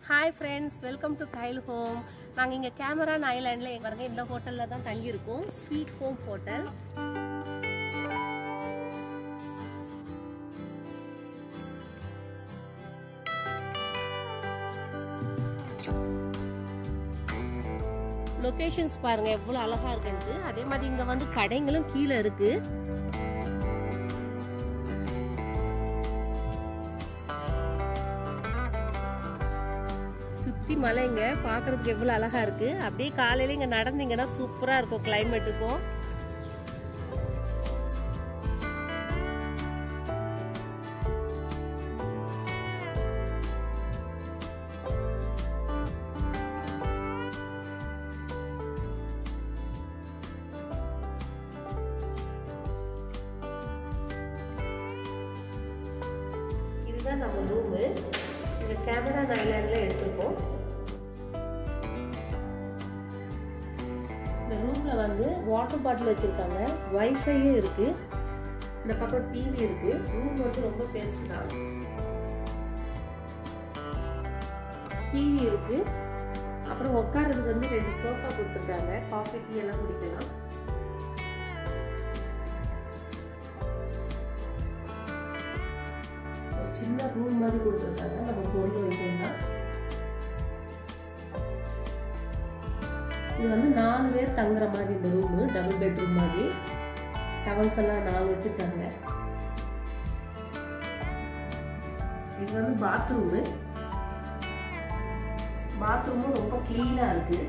hi friends welcome to கைல் home நாங்கள் இங்கே கேமரான் ஐலாண்டில் பாருங்க இந்த ஹோட்டலில் தான் தங்கியிருக்கோம் ஸ்வீட் ஹோம் ஹோட்டல் லொகேஷன்ஸ் பாருங்க எவ்வளோ அழகா இருக்குன்ட்டு அதே மாதிரி இங்க வந்து கடைங்களும் கீழே இருக்கு சுத்தி மலைங்க பாக்குறதுக்கு எவ்வளவு அழகா இருக்கு அப்படியே காலையில இங்க நடந்தீங்கன்னா சூப்பரா இருக்கும் கிளைமேட்டுக்கும் இதுதான் நம்ம ரூமு இங்க கேமரா ஐலாண்ட்ல எடுத்திருக்கோம் இந்த ரூம்ல வந்து வாட்டர் பாட்டில் வச்சிருக்காங்க வைஃபையும் இருக்கு இந்த பக்கம் டிவி இருக்கு ரூம் வந்து ரொம்ப பெருசு தான் டிவி இருக்கு அப்புறம் உட்கார்றதுக்கு வந்து ரெண்டு சோஃபா கொடுத்துருக்காங்க காஃபி டீ எல்லாம் குடிக்கலாம் ஒரு சின்ன ரூம் மாதிரி கொடுத்துருக்காங்க நம்ம பொருள் வைக்கணும்னா இது வந்து நாலு பேர் தங்குற மாதிரி இந்த ரூமு டபுள் பெட்ரூம் மாதிரி டவல்ஸ் எல்லாம் நாலு வச்சிருக்காங்க இது வந்து பாத்ரூமு பாத்ரூமும் ரொம்ப கிளீனா இருக்கு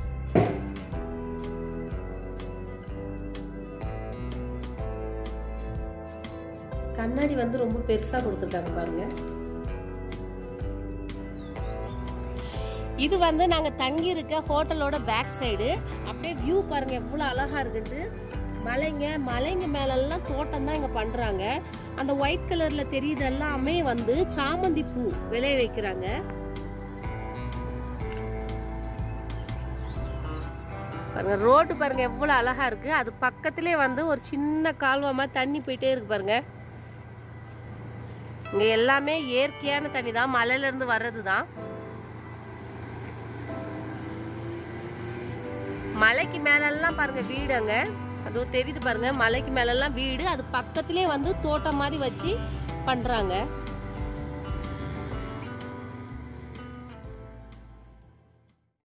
கண்ணாடி வந்து ரொம்ப பெருசா கொடுத்துருக்காங்க பாருங்க இது வந்து நாங்க தங்கி இருக்க ஹோட்டலோட பேக் சைடு அப்படியே வியூ பாருங்க எவ்வளவு அழகா இருக்குது மலைங்க மலைங்க மேல எல்லாம் தோட்டம் தான் இங்க பண்றாங்க அந்த ஒயிட் கலர்ல தெரியுது எல்லாமே வந்து சாமந்தி பூ விளைய வைக்கிறாங்க பாருங்க ரோடு பாருங்க எவ்வளவு அழகா இருக்கு அது பக்கத்திலே வந்து ஒரு சின்ன கால்வாமா தண்ணி போயிட்டே இருக்கு பாருங்க இங்க எல்லாமே இயற்கையான தண்ணி தான் மலையில இருந்து வர்றது தான் மலைக்கு மேலெல்லாம் பாருங்க வீடுங்க அதோ தெரியுது பாருங்க மலைக்கு மேலெல்லாம் வீடு அது பக்கத்திலே வந்து தோட்டம் மாதிரி வச்சு பண்றாங்க